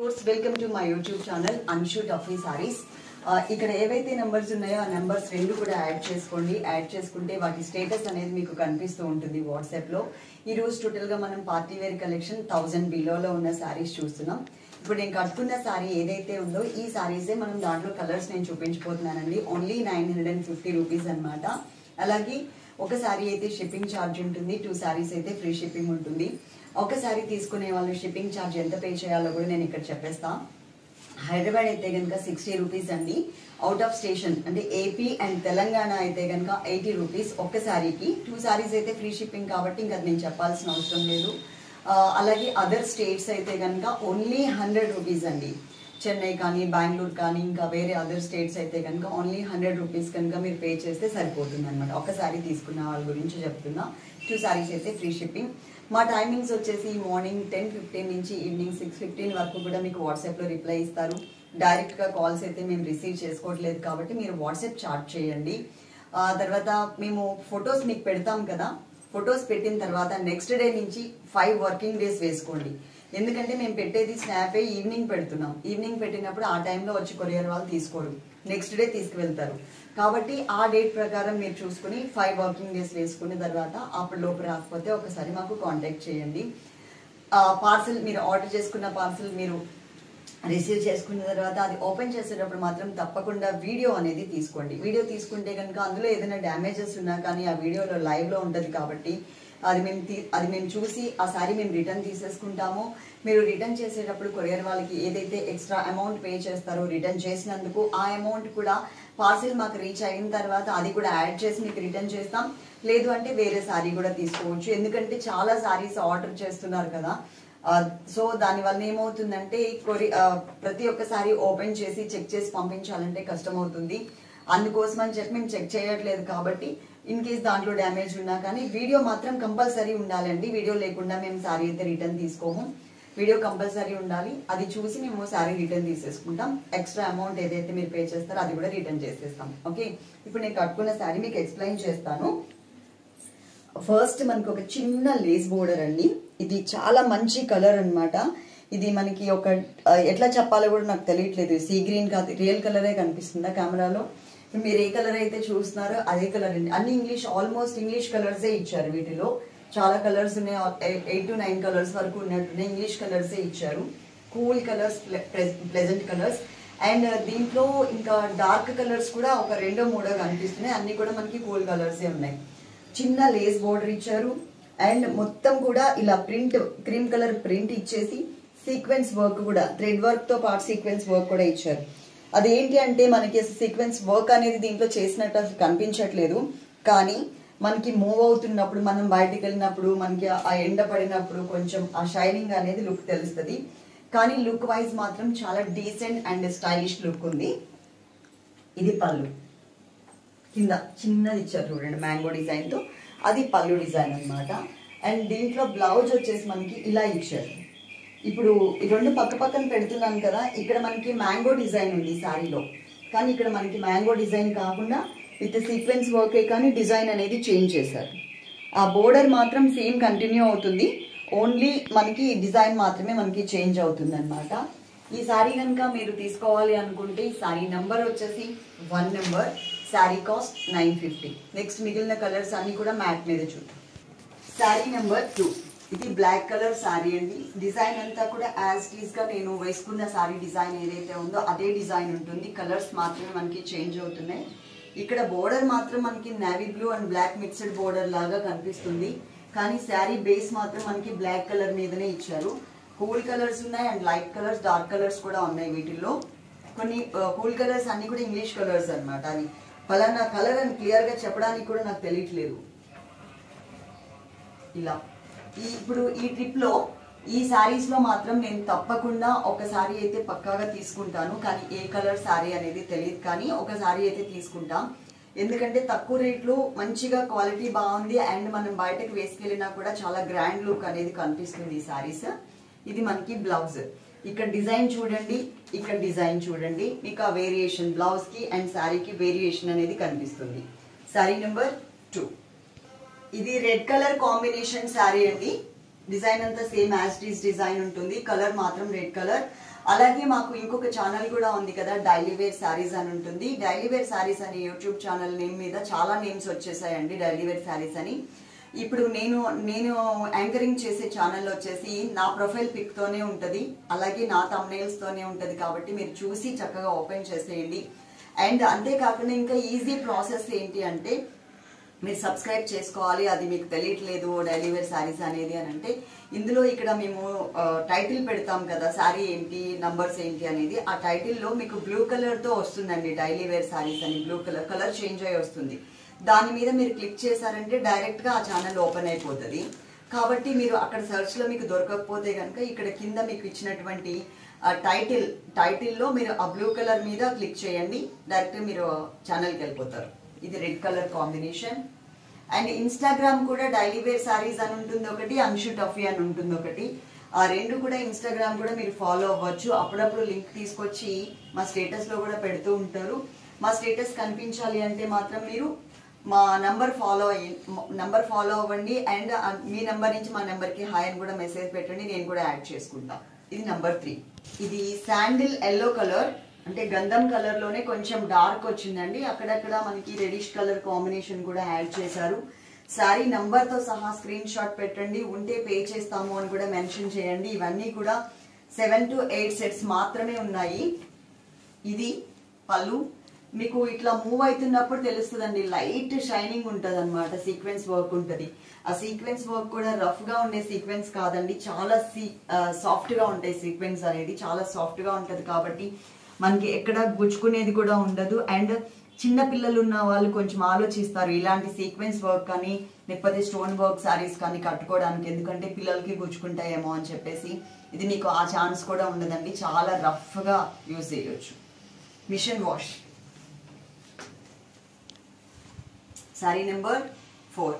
Course welcome to my YouTube channel Anshu టఫీ సారీస్ ఇక్కడ ఏవైతే నెంబర్స్ ఉన్నాయో ఆ నెంబర్స్ రెండు కూడా యాడ్ చేసుకోండి యాడ్ చేసుకుంటే వాటి స్టేటస్ అనేది మీకు కనిపిస్తూ ఉంటుంది వాట్సాప్ లో ఈ రోజు టోటల్ గా మనం పార్టీ వేర్ కలెక్షన్ థౌసండ్ బిలోలో ఉన్న సారీస్ చూస్తున్నాం ఇప్పుడు నేను కట్టుకున్న సారీ ఏదైతే ఉందో ఈ సారీసే మనం దాంట్లో కలర్స్ నేను చూపించబోతున్నానండి only nine hundred and fifty rupees అనమాట అలాగే ఒక సారీ అయితే షిప్పింగ్ ఛార్జ్ ఉంటుంది టూ సారీస్ అయితే ఫ్రీ షిప్పింగ్ ఉంటుంది ఒక సారీ తీసుకునే వాళ్ళు షిప్పింగ్ ఛార్జ్ ఎంత పే చేయాలో కూడా నేను ఇక్కడ చెప్పేస్తా హైదరాబాద్ అయితే కనుక సిక్స్టీ రూపీస్ అండి అవుట్ ఆఫ్ స్టేషన్ అంటే ఏపీ అండ్ తెలంగాణ అయితే కనుక ఎయిటీ రూపీస్ ఒక్క సారీకి టూ సారీస్ అయితే ఫ్రీ షిప్పింగ్ కాబట్టి ఇంకా అది నేను చెప్పాల్సిన అవసరం లేదు ఆ, అలాగే అదర్ స్టేట్స్ అయితే కనుక ఓన్లీ హండ్రెడ్ రూపీస్ అండి చెన్నై కానీ బెంగళూరు కానీ ఇంకా వేరే అదర్ స్టేట్స్ అయితే కనుక ఓన్లీ హండ్రెడ్ రూపీస్ కనుక మీరు పే చేస్తే సరిపోతుంది అనమాట ఒకసారి తీసుకున్న వాళ్ళ గురించి చెప్తున్నా టూ సారీస్ అయితే ఫ్రీ షిప్పింగ్ మా టైమింగ్స్ వచ్చేసి మార్నింగ్ టెన్ ఫిఫ్టీన్ నుంచి ఈవినింగ్ సిక్స్ ఫిఫ్టీన్ వరకు కూడా మీకు వాట్సాప్లో రిప్లై ఇస్తారు డైరెక్ట్గా కాల్స్ అయితే మేము రిసీవ్ చేసుకోవట్లేదు కాబట్టి మీరు వాట్సాప్ చాట్ చేయండి ఆ తర్వాత మేము ఫొటోస్ మీకు పెడతాం కదా ఫొటోస్ పెట్టిన తర్వాత నెక్స్ట్ డే నుంచి ఫైవ్ వర్కింగ్ డేస్ వేసుకోండి ఎందుకంటే మేము పెట్టేది స్నాపే ఈవినింగ్ పెడుతున్నాం ఈవినింగ్ పెట్టినప్పుడు ఆ టైంలో వచ్చి కొరియర్ వాళ్ళు తీసుకోరు నెక్స్ట్ డే తీసుకువెళ్తారు కాబట్టి ఆ డేట్ ప్రకారం మీరు చూసుకుని ఫైవ్ వర్కింగ్ డేస్ వేసుకున్న తర్వాత అప్పుడు లోపు రాకపోతే ఒకసారి మాకు కాంటాక్ట్ చేయండి పార్సల్ మీరు ఆర్డర్ చేసుకున్న పార్సల్ మీరు రిసీవ్ చేసుకున్న తర్వాత అది ఓపెన్ చేసేటప్పుడు మాత్రం తప్పకుండా వీడియో అనేది తీసుకోండి వీడియో తీసుకుంటే కనుక అందులో ఏదైనా డ్యామేజెస్ ఉన్నా కానీ ఆ వీడియోలో లైవ్లో ఉంటుంది కాబట్టి అది మేము తీ అది మేము చూసి ఆ సారీ మేము రిటర్న్ తీసేసుకుంటాము మీరు రిటర్న్ చేసేటప్పుడు కొరియర్ వాళ్ళకి ఏదైతే ఎక్స్ట్రా అమౌంట్ పే చేస్తారో రిటర్న్ చేసినందుకు ఆ అమౌంట్ కూడా పార్సిల్ మాకు రీచ్ అయిన తర్వాత అది కూడా యాడ్ చేసి మీకు రిటర్న్ చేస్తాం లేదు అంటే వేరే సారీ కూడా తీసుకోవచ్చు ఎందుకంటే చాలా సారీస్ ఆర్డర్ చేస్తున్నారు కదా ఆ, సో దాని వల్ల ఏమవుతుందంటే కొరి ఆ, ప్రతి ఒక్కసారి ఓపెన్ చేసి చెక్ చేసి పంపించాలంటే కష్టం అవుతుంది అందుకోసం అని చెప్పి మేము చెక్ చేయట్లేదు కాబట్టి ఇన్ కేస్ దాంట్లో డ్యామేజ్ ఉన్నా కానీ వీడియో మాత్రం కంపల్సరీ ఉండాలండి వీడియో లేకుండా మేము సారీ అయితే రిటర్న్ తీసుకోము వీడియో కంపల్సరీ ఉండాలి అది చూసి మేము సారీ రిటర్న్ తీసేసుకుంటాం ఎక్స్ట్రా అమౌంట్ ఏదైతే మీరు పే చేస్తారో అది కూడా రిటర్న్ చేసేస్తాం ఓకే ఇప్పుడు నేను కట్టుకున్న సారీ మీకు ఎక్స్ప్లెయిన్ చేస్తాను ఫస్ట్ మనకి ఒక చిన్న లేస్ బోర్డర్ అండి ఇది చాలా మంచి కలర్ అన్నమాట ఇది మనకి ఒక ఆ, ఎట్లా చెప్పాలో కూడా నాకు తెలియట్లేదు సీ గ్రీన్ కాదు రియల్ కలరే కనిపిస్తుందా కెమెరాలో ఇప్పుడు మీరు ఏ కలర్ అయితే చూస్తున్నారో అదే కలర్ అండి అన్ని ఇంగ్లీష్ ఆల్మోస్ట్ ఇంగ్లీష్ కలర్సే ఇచ్చారు వీటిలో చాలా కలర్స్ ఉన్నాయి ఎయిట్ టు నైన్ కలర్స్ వరకు ఉన్నట్టున్నాయి ఇంగ్లీష్ కలర్సే ఇచ్చారు cool colours pleasant colours and దీంట్లో ఇంకా డార్క్ కలర్స్ కూడా ఒక రెండో మూడో కనిపిస్తున్నాయి అన్ని కూడా మనకి కూల్ కలర్సే ఉన్నాయి చిన్న లేస్ బోర్డర్ ఇచ్చారు అండ్ మొత్తం కూడా ఇలా ప్రింట్ క్రీమ్ కలర్ ప్రింట్ ఇచ్చేసి సీక్వెన్స్ వర్క్ కూడా థ్రెడ్ వర్క్ తో పాటు సీక్వెన్స్ వర్క్ కూడా ఇచ్చారు అదేంటి అంటే మనకి సీక్వెన్స్ వర్క్ అనేది దీంట్లో చేసినట్టు అసలు కనిపించట్లేదు కానీ మనకి మూవ్ అవుతున్నప్పుడు మనం బయటికి వెళ్ళినప్పుడు మనకి ఆ ఎండ పడినప్పుడు కొంచెం ఆ షైనింగ్ అనేది లుక్ తెలుస్తుంది కానీ లుక్ వైజ్ మాత్రం చాలా డీసెంట్ అండ్ స్టైలిష్ లుక్ ఉంది ఇది పళ్ళు కింద చిన్నది ఇచ్చారు చూడండి మ్యాంగో డిజైన్ తో అది పళ్ళు డిజైన్ అన్నమాట అండ్ దీంట్లో బ్లౌజ్ వచ్చేసి మనకి ఇలా ఇచ్చారు ఇప్పుడు ఈ రెండు పక్క పక్కన పెడుతున్నాను కదా ఇక్కడ మనకి మ్యాంగో డిజైన్ ఉంది శారీలో కానీ ఇక్కడ మనకి మ్యాంగో డిజైన్ కాకుండా విత్ సీక్వెన్స్ వర్కే కానీ డిజైన్ అనేది చేంజ్ చేశారు ఆ బోర్డర్ మాత్రం సేమ్ కంటిన్యూ అవుతుంది ఓన్లీ మనకి డిజైన్ మాత్రమే మనకి చేంజ్ అవుతుంది అనమాట ఈ శారీ కనుక మీరు తీసుకోవాలి అనుకుంటే ఈ శారీ నెంబర్ వచ్చేసి one number sari cost nine fifty next మిగిలిన కలర్స్ అన్ని కూడా మ్యాట్ మీద చూద్దాం శారీ నెంబర్ టూ ఇది బ్లాక్ కలర్ శారీ అండి డిజైన్ అంతా కూడా యాజ్ టీజ్ గా నేను వేసుకున్న శారీ డిజైన్ ఏదైతే ఉందో అదే డిజైన్ ఉంటుంది కలర్స్ మాత్రమే మనకి చేంజ్ అవుతున్నాయి ఇక్కడ బోర్డర్ మాత్రం మనకి navy blue and black mixed border లాగా కనిపిస్తుంది కానీ శారీ బేస్ మాత్రం మనకి బ్లాక్ కలర్ మీదనే ఇచ్చారు కూల్ కలర్స్ ఉన్నాయి and light colours dark colours కూడా ఉన్నాయి వీటిల్లో కొన్ని కూల్ కలర్స్ అన్ని కూడా ఇంగ్లీష్ కలర్స్ అన్నమాట అది ఫలానా కలర్ అని క్లియర్ గా చెప్పడానికి కూడా నాకు తెలియట్లేదు ఇలా ఈ ఇప్పుడు ఈ ట్రిప్ లో ఈ సారీస్ లో మాత్రం నేను తప్పకుండా ఒక సారీ అయితే పక్కాగా తీసుకుంటాను కానీ ఏ కలర్ సారీ అనేది తెలియదు కానీ ఒక సారీ అయితే తీసుకుంటాం ఎందుకంటే తక్కువ రేట్లో మంచిగా క్వాలిటీ బాగుంది అండ్ మనం బయటకు వేసుకెళ్ళినా కూడా చాలా గ్రాండ్ లుక్ అనేది కనిపిస్తుంది ఈ సారీస్ ఇది మనకి బ్లౌజ్ ఇక్కడ డిజైన్ చూడండి ఇక్కడ డిజైన్ చూడండి మీకు ఆ వేరియేషన్ బ్లౌజ్ కి అండ్ శారీకి వేరియేషన్ అనేది కనిపిస్తుంది శారీ నెంబర్ టూ ఇది రెడ్ కలర్ కాంబినేషన్ శారీ అండి డిజైన్ అంతా సేమ్ యాజ్ టీస్ డిజైన్ ఉంటుంది కలర్ మాత్రం రెడ్ కలర్ అలాగే మాకు ఇంకొక ఛానల్ కూడా ఉంది కదా డైలీ వేర్ శారీస్ అని ఉంటుంది డైలీ వేర్ శారీస్ అని యూట్యూబ్ ఛానల్ నేమ్ మీద చాలా నేమ్స్ వచ్చేసాయండి డైలీ వేర్ శారీస్ అని ఇప్పుడు నేను నేను యాంకరింగ్ చేసే ఛానల్ వచ్చేసి నా ప్రొఫైల్ పిక్ తోనే ఉంటది అలాగే నా thumbnails తోనే ఉంటది కాబట్టి మీరు చూసి చక్కగా ఓపెన్ చేసేయండి అండ్ అంతేకాకుండా ఇంకా ఈజీ ప్రాసెస్ ఏంటి అంటే మీరు సబ్స్క్రైబ్ చేసుకోవాలి అది మీకు తెలియట్లేదు డైలీ వేర్ శారీస్ అనేది అని అంటే ఇందులో ఇక్కడ మేము టైటిల్ పెడతాం కదా శారీ ఏంటి నంబర్స్ ఏంటి అనేది ఆ టైటిల్లో మీకు బ్లూ కలర్ తో వస్తుందండి డైలీ వేర్ శారీస్ అని బ్లూ కలర్ కలర్ చేంజ్ అయ్యి వస్తుంది దాని మీద మీరు క్లిక్ చేశారంటే డైరెక్ట్ గా ఆ ఛానల్ ఓపెన్ అయిపోతుంది కాబట్టి మీరు అక్కడ సెర్చ్ లో మీకు దొరకకపోతే కనుక ఇక్కడ కింద మీకు ఇచ్చినటువంటి టైటిల్ టైటిల్లో మీరు ఆ బ్లూ కలర్ మీద క్లిక్ చేయండి డైరెక్ట్ మీరు ఛానల్కి వెళ్ళిపోతారు ఇది red colour combination and Instagram కూడా డైలీ వేర్ సారీస్ అని ఉంటుంది ఒకటి అంశు టఫీ అని ఉంటుంది ఒకటి ఆ రెండు కూడా ఇన్స్టాగ్రామ్ కూడా మీరు ఫాలో అవ్వచ్చు అప్పుడప్పుడు లింక్ తీసుకొచ్చి మా స్టేటస్ లో కూడా పెడుతూ ఉంటారు మా స్టేటస్ కనిపించాలి అంటే మాత్రం మీరు మా నంబర్ ఫాలో అయ్యి నంబర్ ఫాలో అవ్వండి అండ్ మీ నంబర్ నుంచి మా నెంబర్ కి హాయ్ అని కూడా మెసేజ్ పెట్టండి నేను కూడా యాడ్ చేసుకుంటా ఇది నంబర్ త్రీ ఇది శాండిల్ ఎల్లో కలర్ అంటే గంధం కలర్ లోనే కొంచెం డార్క్ వచ్చిందండి అక్కడక్కడ మనకి రెడిష్ కలర్ కాంబినేషన్ కూడా యాడ్ చేశారు శారీ నంబర్ తో సహా స్క్రీన్ షాట్ పెట్టండి ఉంటే పే చేస్తాము అని కూడా మెన్షన్ చేయండి ఇవన్నీ కూడా సెవెన్ టు ఎయిట్ సెట్స్ మాత్రమే ఉన్నాయి ఇది పళ్ళు మీకు ఇట్లా మూవ్ అవుతున్నప్పుడు తెలుస్తుందండి లైట్ షైనింగ్ ఉంటది అనమాట సీక్వెన్స్ వర్క్ ఉంటది ఆ సీక్వెన్స్ వర్క్ కూడా రఫ్ గా ఉండే సీక్వెన్స్ కాదండి చాలా సాఫ్ట్ గా ఉంటాయి సీక్వెన్స్ అనేది చాలా సాఫ్ట్ గా ఉంటది కాబట్టి మనకి ఎక్కడ గుచ్చుకునేది కూడా ఉండదు అండ్ చిన్న పిల్లలు ఉన్న వాళ్ళు కొంచెం ఆలోచిస్తారు ఇలాంటి సీక్వెన్స్ వర్క్ కానీ లేకపోతే స్టోన్ వర్క్ సారీస్ కానీ కట్టుకోవడానికి ఎందుకంటే పిల్లలకి గుచ్చుకుంటాయేమో అని చెప్పేసి ఇది మీకు ఆ ఛాన్స్ కూడా ఉండదండి చాలా రఫ్ గా యూజ్ చేయొచ్చు machine wash sari number four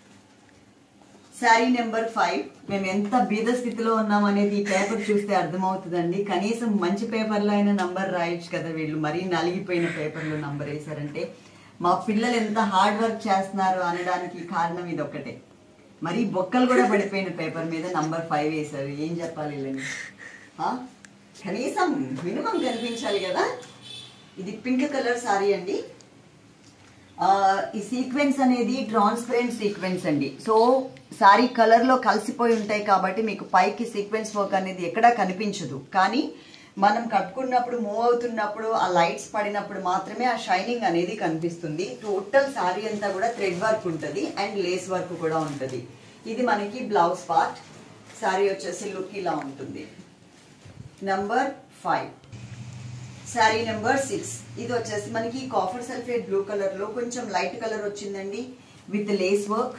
sari number five మేము ఎంత బీద స్థితిలో ఉన్నాం అనేది ఈ పేపర్ చూస్తే అర్థమవుతుందండి కనీసం మంచి పేపర్లో అయినా నంబర్ రాయొచ్చు కదా వీళ్ళు మరీ నలిగిపోయిన పేపర్లో నంబర్ వేశారంటే మా పిల్లలు ఎంత హార్డ్ వర్క్ చేస్తున్నారు అనడానికి కారణం ఇది ఒకటే మరి బొక్కలు కూడా పడిపోయిన పేపర్ మీద నంబర్ ఫైవ్ వేశారు ఏం చెప్పాలి వీళ్ళని ఆ? కనీసం మినిమం కనిపించాలి కదా ఇది పింక్ కలర్ సారీ అండి ఆ, ఈ సీక్వెన్స్ అనేది ట్రాన్స్పరెంట్ సీక్వెన్స్ అండి సో సారీ కలర్ లో కలిసిపోయి ఉంటాయి కాబట్టి మీకు పైకి సీక్వెన్స్ వర్క్ అనేది ఎక్కడా కనిపించదు కానీ మనం కట్టుకున్నప్పుడు మూవ్ అవుతున్నప్పుడు ఆ లైట్స్ పడినప్పుడు మాత్రమే ఆ షైనింగ్ అనేది కనిపిస్తుంది టోటల్ సారీ అంతా కూడా థ్రెడ్ వర్క్ ఉంటుంది అండ్ లేస్ వర్క్ కూడా ఉంటుంది ఇది మనకి బ్లౌజ్ పార్ట్ సారీ వచ్చేసి లుక్ ఇలా ఉంటుంది number five sari number six ఇది వచ్చేసి మనకి కాఫర్ సల్ఫేట్ బ్లూ కలర్ లో కొంచెం లైట్ కలర్ వచ్చిందండి విత్ లేస్ వర్క్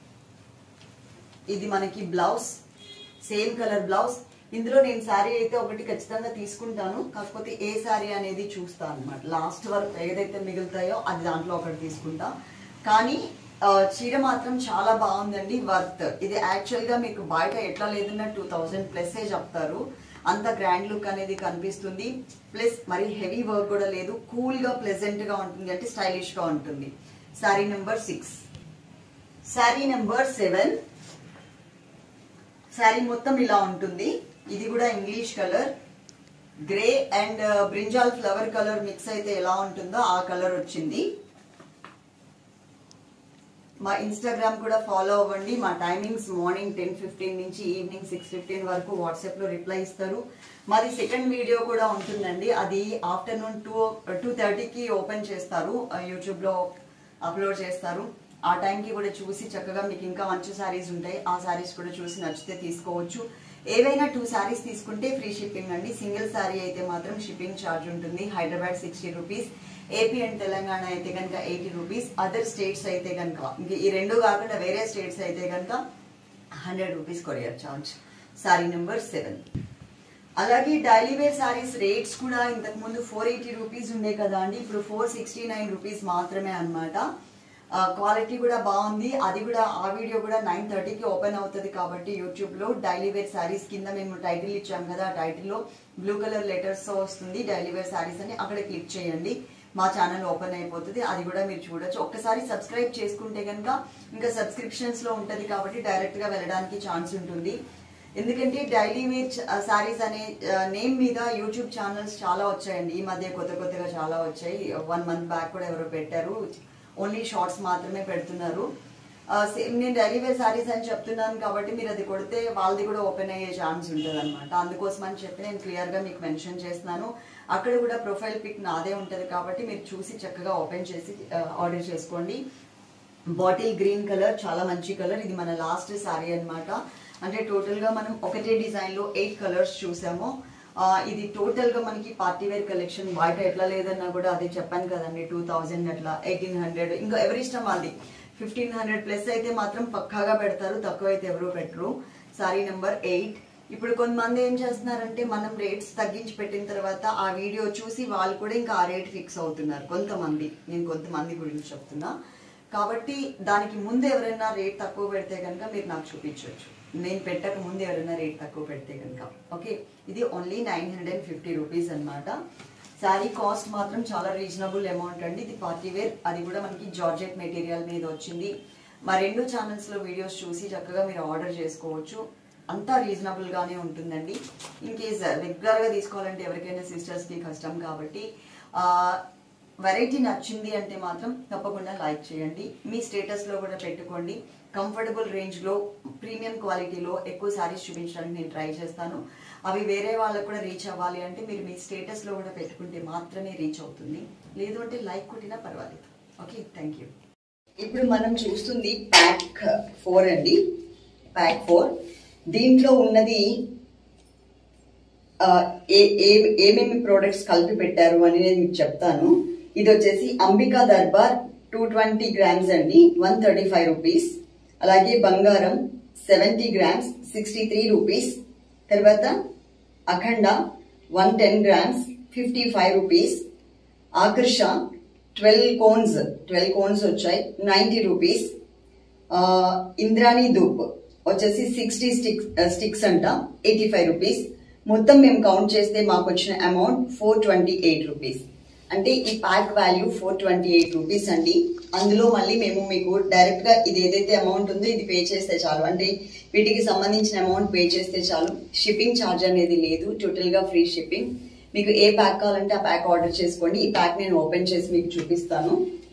ఇది మనకి బ్లౌజ్ సేమ్ కలర్ బ్లౌజ్ ఇందులో నేను శారీ అయితే ఒకటి ఖచ్చితంగా తీసుకుంటాను కాకపోతే ఏ శారీ అనేది చూస్తాను అనమాట లాస్ట్ వరకు ఏదైతే మిగులుతాయో అది దాంట్లో ఒకటి తీసుకుంటా కానీ ఆ, చీర మాత్రం చాలా బాగుందండి వర్త్ ఇది యాక్చువల్ గా మీకు బయట ఎట్లా లేదన్నా టూ థౌజండ్ ప్లస్ చెప్తారు అంత గ్రాండ్ లుక్ అనేది కనిపిస్తుంది ప్లస్ మరి హెవీ వర్క్ కూడా లేదు కూల్ గా ప్లెజెంట్ గా ఉంటుంది అంటే స్టైలిష్ గా ఉంటుంది sari number six sari number seven sari మొత్తం ఇలా ఉంటుంది ఇది కూడా English colour grey and brinjal flower colour mix అయితే ఎలా ఉంటుందో ఆ కలర్ వచ్చింది మా ఇన్స్టాగ్రామ్ కూడా ఫాలో అవ్వండి మా టైమింగ్స్ మార్నింగ్ టెన్ ఫిఫ్టీన్ నుంచి ఈవినింగ్ సిక్స్ ఫిఫ్టీన్ వరకు వాట్సాప్ లో రిప్లై ఇస్తారు మాది సెకండ్ వీడియో కూడా ఉంటుందండి అది ఆఫ్టర్నూన్ టూ టూ థర్టీకి ఓపెన్ చేస్తారు యూట్యూబ్ లో అప్లోడ్ చేస్తారు ఆ టైంకి కూడా చూసి చక్కగా మీకు ఇంకా మంచి శారీస్ ఉంటాయి ఆ శారీస్ కూడా చూసి నచ్చితే తీసుకోవచ్చు ఏవైనా టూ శారీస్ తీసుకుంటే ఫ్రీ షిప్పింగ్ అండి సింగిల్ శారీ అయితే మాత్రం షిప్పింగ్ ఛార్జ్ ఉంటుంది Hyderabad sixty rupees AP and Telangana అయితే కనుక ఎయిటీ రూపీస్ అదర్ స్టేట్స్ అయితే కనుక ఇంక ఈ రెండు కాకుండా వేరే స్టేట్స్ అయితే కనుక hundred rupees courier charge sari number seven అలాగే డైలీ వేర్ సారీస్ రేట్స్ కూడా ఇంతకు ముందు ఫోర్ ఎయిటీ రూపీస్ ఉండే కదా అండి ఇప్పుడు ఫోర్ సిక్స్టీ నైన్ రూపీస్ మాత్రమే అనమాట క్వాలిటీ కూడా బాగుంది అది కూడా ఆ వీడియో కూడా నైన్ థర్టీకి ఓపెన్ అవుతుంది కాబట్టి యూట్యూబ్ లో డైలీ వేర్ సారీస్ కింద మేము టైటిల్ ఇచ్చాం కదా ఆ టైటిల్ లో బ్లూ కలర్ లెటర్స్ తో వస్తుంది డైలీ వేర్ సారీస్ అని అక్కడ క్లిక్ చేయండి మా ఛానల్ ఓపెన్ అయిపోతుంది అది కూడా మీరు చూడొచ్చు ఒక్కసారి సబ్స్క్రైబ్ చేసుకుంటే కనుక ఇంకా సబ్స్క్రిప్షన్స్ లో ఉంటది కాబట్టి డైరెక్ట్ గా వెళ్ళడానికి ఛాన్స్ ఉంటుంది ఎందుకంటే డైలీ వేర్ సారీస్ అనే నేమ్ మీద యూట్యూబ్ ఛానల్స్ చాలా వచ్చాయండి ఈ మధ్య కొత్త కొత్తగా చాలా వచ్చాయి వన్ మంత్ బ్యాక్ కూడా ఎవరో పెట్టారు ఓన్లీ షార్ట్స్ మాత్రమే పెడుతున్నారు సేమ్ నేను డైలీ వేర్ సారీస్ అని చెప్తున్నాను కాబట్టి మీరు అది కొడితే వాళ్ళది కూడా ఓపెన్ అయ్యే ఛాన్స్ ఉంటుంది అనమాట అందుకోసం అని చెప్పి నేను క్లియర్గా మీకు మెన్షన్ చేస్తున్నాను అక్కడ కూడా ప్రొఫైల్ పిక్ నాదే ఉంటుంది కాబట్టి మీరు చూసి చక్కగా ఓపెన్ చేసి ఆర్డర్ చేసుకోండి బాటిల్ గ్రీన్ కలర్ చాలా మంచి కలర్ ఇది మన లాస్ట్ సారీ అన్నమాట అంటే టోటల్ గా మనం ఒకటే డిజైన్ లో ఎయిట్ కలర్స్ చూసాము ఆ, ఇది టోటల్ గా మనకి పార్టీ వేర్ కలెక్షన్ బయట ఎట్లా లేదన్నా కూడా అదే చెప్పాను కదండి టూ థౌజండ్ అట్లా ఎయిటీన్ హండ్రెడ్ ఇంకా ఎవరి ఇష్టం వాళ్ళది ఫిఫ్టీన్ హండ్రెడ్ ప్లస్ అయితే మాత్రం పక్కాగా పెడతారు తక్కువ అయితే ఎవరు పెట్టరు సారీ నెంబర్ ఎయిట్ ఇప్పుడు కొంతమంది ఏం చేస్తున్నారంటే మనం రేట్స్ తగ్గించి పెట్టిన తర్వాత ఆ వీడియో చూసి వాళ్ళు కూడా ఇంకా ఆ రేట్ ఫిక్స్ అవుతున్నారు కొంతమంది నేను కొంతమంది గురించి చెప్తున్నా కాబట్టి దానికి ముందు ఎవరైనా రేట్ తక్కువ పెడితే కనుక మీరు నాకు చూపించవచ్చు నేను పెట్టక ముందు ఎవరైనా రేట్ తక్కువ పెడితే కనుక ఓకే ఇది only nine hundred and fifty rupees అనమాట శారీ కాస్ట్ మాత్రం చాలా రీజనబుల్ అమౌంట్ అండి ఇది పార్టీ వేర్ అది కూడా మనకి జార్జెట్ మెటీరియల్ మీద వచ్చింది మా రెండు ఛానల్స్ లో వీడియోస్ చూసి చక్కగా మీరు ఆర్డర్ చేసుకోవచ్చు అంతా రీజనబుల్ గానే ఉంటుందండి ఇన్ కేస్ రెగ్యులర్ గా తీసుకోవాలంటే ఎవరికైనా సిస్టర్స్ కి కష్టం కాబట్టి ఆ, వెరైటీ నచ్చింది అంటే మాత్రం తప్పకుండా లైక్ చేయండి మీ స్టేటస్ లో కూడా పెట్టుకోండి కంఫర్టబుల్ రేంజ్ లో ప్రీమియం క్వాలిటీలో ఎక్కువ శారీస్ చూపించడానికి నేను ట్రై చేస్తాను అవి వేరే వాళ్ళకు కూడా రీచ్ అవ్వాలి అంటే మీరు మీ స్టేటస్ లో కూడా పెట్టుకుంటే మాత్రమే రీచ్ అవుతుంది లేదు అంటే లైక్ కొట్టినా పర్వాలేదు ఓకే థ్యాంక్ యూ ఇప్పుడు మనం చూస్తుంది ప్యాక్ ఫోర్ అండి ప్యాక్ ఫోర్ దీంట్లో ఉన్నది ఆ, ఏ ఏ- ఏమేమి ప్రోడక్ట్స్ కలిపి పెట్టారు అని నేను మీకు చెప్తాను ఇది వచ్చేసి Ambika Darbar two twenty grams అండి వన్ థర్టీ ఫైవ్ రూపీస్ అలాగే Bangaram seventy grams sixty three rupees తర్వాత Akhanda one ten grams fifty five rupees Aakarsha twelve cones twelve cones వచ్చాయి నైంటీ రూపీస్ ఆ, ఇంద్రాణి ధూప్ వచ్చేసి సిక్స్టీ స్టిక్స్ స్టిక్స్ అంట ఎయిటీ ఫైవ్ రూపీస్ మొత్తం మేము కౌంట్ చేస్తే మాకు వచ్చిన amount four twenty eight rupees అంటే ఈ pack value four twenty eight rupees అండి అందులో మళ్ళీ మేము మీకు డైరెక్ట్ గా ఇది ఏదైతే అమౌంట్ ఉందో ఇది పే చేస్తే చాలు అంటే వీటికి సంబంధించిన అమౌంట్ పే చేస్తే చాలు షిప్పింగ్ ఛార్జ్ అనేది లేదు టోటల్ గా ఫ్రీ షిప్పింగ్ మీకు ఏ ప్యాక్ కావాలంటే ఆ ప్యాక్ ఆర్డర్ చేసుకోండి ఈ ప్యాక్ నేను ఓపెన్ చేసి మీకు చూపిస్తాను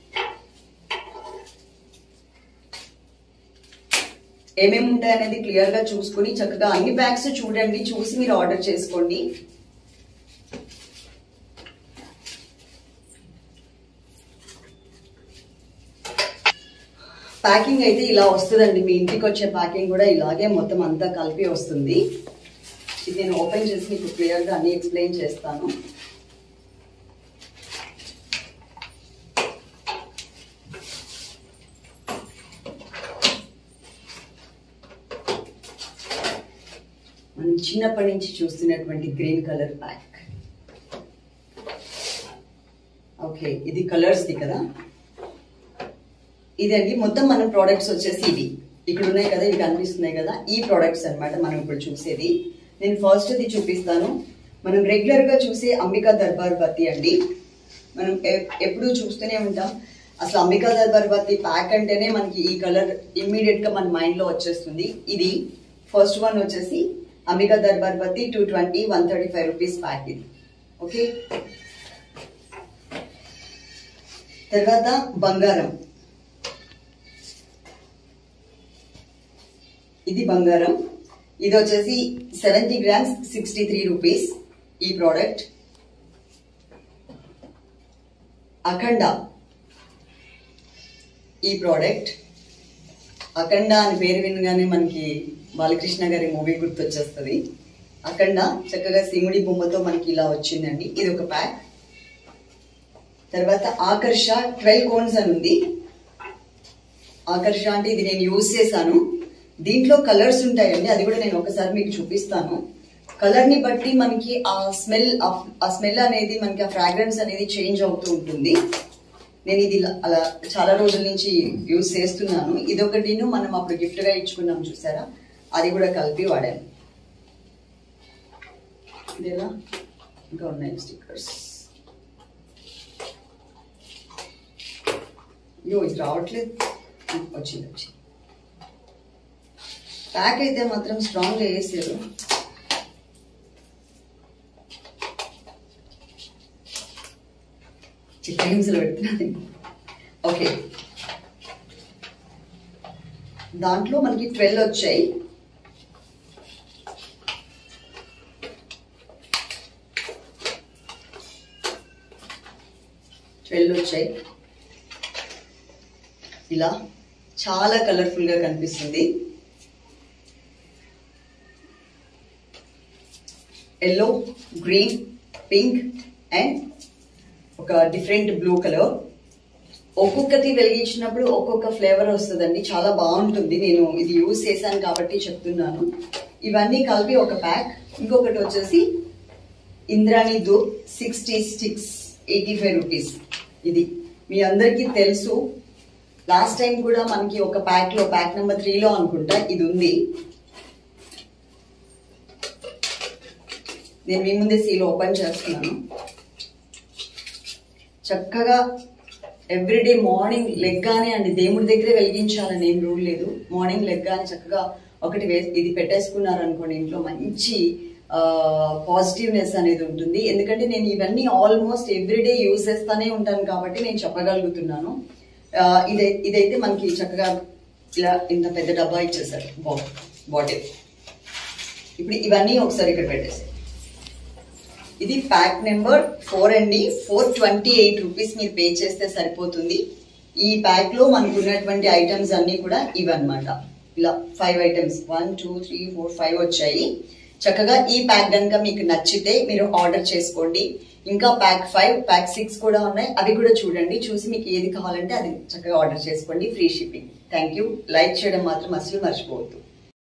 ఏమేమి ఉంటాయి అనేది క్లియర్ గా చూసుకుని చక్కగా అన్ని బ్యాగ్స్ చూడండి చూసి మీరు ఆర్డర్ చేసుకోండి ప్యాకింగ్ అయితే ఇలా వస్తుందండి మీ ఇంటికి వచ్చే ప్యాకింగ్ కూడా ఇలాగే మొత్తం అంతా కలిపి వస్తుంది ఇది నేను ఓపెన్ చేసి మీకు క్లియర్ గా అన్ని ఎక్స్ప్లెయిన్ చేస్తాను మనం చిన్నప్పటి నుంచి చూస్తున్నటువంటి గ్రీన్ కలర్ ప్యాక్ ఓకే ఇది కలర్స్ ది కదా ఇదండి మొత్తం మన ప్రోడక్ట్స్ వచ్చేసి ఇవి ఇక్కడ ఉన్నాయి కదా ఇవి కనిపిస్తున్నాయి కదా ఈ ప్రోడక్ట్స్ అన్నమాట మనం ఇప్పుడు చూసేది నేను ఫస్ట్ ఇది చూపిస్తాను మనం రెగ్యులర్ గా చూసే అంబికా దర్బార్ బత్తి అండి మనం ఎ- ఎప్పుడూ చూస్తూనే ఉంటాం అసలు అంబికా దర్బార్ బత్తి ప్యాక్ అంటేనే మనకి ఈ కలర్ ఇమ్మీడియట్ గా మన మైండ్ లో వచ్చేస్తుంది ఇది ఫస్ట్ వన్ వచ్చేసి Ambika Darbar Batti two twenty one thirty five rupees pack ఇది ఓకే తర్వాత బంగారం ఇది బంగారం ఇది వచ్చేసి seventy grams sixty three rupees ఈ ప్రోడక్ట్ అఖండ ఈ ప్రోడక్ట్ అఖండ అని పేరు వినగానే మనకి బాలకృష్ణ గారి మూవీ గుర్తొచ్చేస్తుంది అఖండ చక్కగా సిముడి బొమ్మతో మనకి ఇలా వచ్చిందండి ఇది ఒక ప్యాక్ తర్వాత ఆకర్ష ట్వెల్వ్ కోన్స్ అని ఉంది ఆకర్ష అంటే ఇది నేను యూజ్ చేశాను దీంట్లో కలర్స్ ఉంటాయండి అది కూడా నేను ఒకసారి మీకు చూపిస్తాను కలర్ ని బట్టి మనకి ఆ స్మెల్ ఆ స్మెల్ అనేది మనకి ఆ ఫ్రాగ్రెన్స్ అనేది చేంజ్ అవుతూ ఉంటుంది నేను ఇది ఇలా- అలా చాలా రోజుల నుంచి యూజ్ చేస్తున్నాను ఇదొకటిను మనం అప్పుడు గిఫ్ట్ గా ఇచ్చుకున్నాం చూసారా అది కూడా కలిపి వాడాను ఇదేలా ఇంకా ఉన్నాయి స్టిక్కర్స్ అయ్యో ఇది రావట్లేదు వచ్చింది వచ్చింది ప్యాక్ అయితే మాత్రం స్ట్రాంగ్గా వేసారు చిత్రహింసలు పెడుతున్నాను ఓకే దాంట్లో మనకి ట్వెల్వ్ వచ్చాయి ట్వెల్వ్ వచ్చాయి ఇలా చాలా కలర్ఫుల్ గా కనిపిస్తుంది ఎల్లో గ్రీన్ పింక్ అండ్ ఒక డిఫరెంట్ బ్లూ కలర్ ఒక్కొక్కటి వెలిగించినప్పుడు ఒక్కొక్క ఫ్లేవర్ వస్తుందండి చాలా బాగుంటుంది నేను ఇది యూజ్ చేశాను కాబట్టి చెప్తున్నాను ఇవన్నీ కలిపి ఒక ప్యాక్ ఇంకొకటి వచ్చేసి Indrani Dhoop sixty sticks eighty five rupees ఇది మీ అందరికీ తెలుసు లాస్ట్ టైం కూడా మనకి ఒక ప్యాక్ లో ప్యాక్ నెంబర్ త్రీలో అనుకుంటా ఇది ఉంది నేను మీ ముందే సీల్ ఓపెన్ చేస్తున్నాను చక్కగా ఎవ్రీడే మార్నింగ్ లెగ్గానే అండి దేవుడి దగ్గరే వెలిగించాలని ఏం రూల్ లేదు మార్నింగ్ లెగ్గానే చక్కగా ఒకటి వే ఇది పెట్టేసుకున్నారు అనుకోండి ఇంట్లో మంచి పాజిటివ్నెస్ అనేది ఉంటుంది ఎందుకంటే నేను ఇవన్నీ ఆల్మోస్ట్ ఎవ్రీడే యూజ్ చేస్తానే ఉంటాను కాబట్టి నేను చెప్పగలుగుతున్నాను ఆ, ఇదై ఇదైతే మనకి చక్కగా ఇలా ఇంత పెద్ద డబ్బా ఇచ్చేసారు బా బాటిల్ ఇప్పుడు ఇవన్నీ ఒకసారి ఇక్కడ పెట్టేసారు ఇది ప్యాక్ నెంబర్ ఫోర్ అండి ఫోర్ ట్వంటీ ఎయిట్ రూపీస్ మీరు పే చేస్తే సరిపోతుంది ఈ ప్యాక్ లో మనకు ఉన్నటువంటి ఐటమ్స్ అన్ని కూడా ఇవన్నమాట ఇలా five items one two three four five వచ్చాయి చక్కగా ఈ ప్యాక్ కనుక మీకు నచ్చితే మీరు ఆర్డర్ చేసుకోండి ఇంకా ప్యాక్ ఫైవ్ ప్యాక్ సిక్స్ కూడా ఉన్నాయి అవి కూడా చూడండి చూసి మీకు ఏది కావాలంటే అది చక్కగా ఆర్డర్ చేసుకోండి free shipping thank you like చేయడం మాత్రం అసలు మర్చిపోవద్దు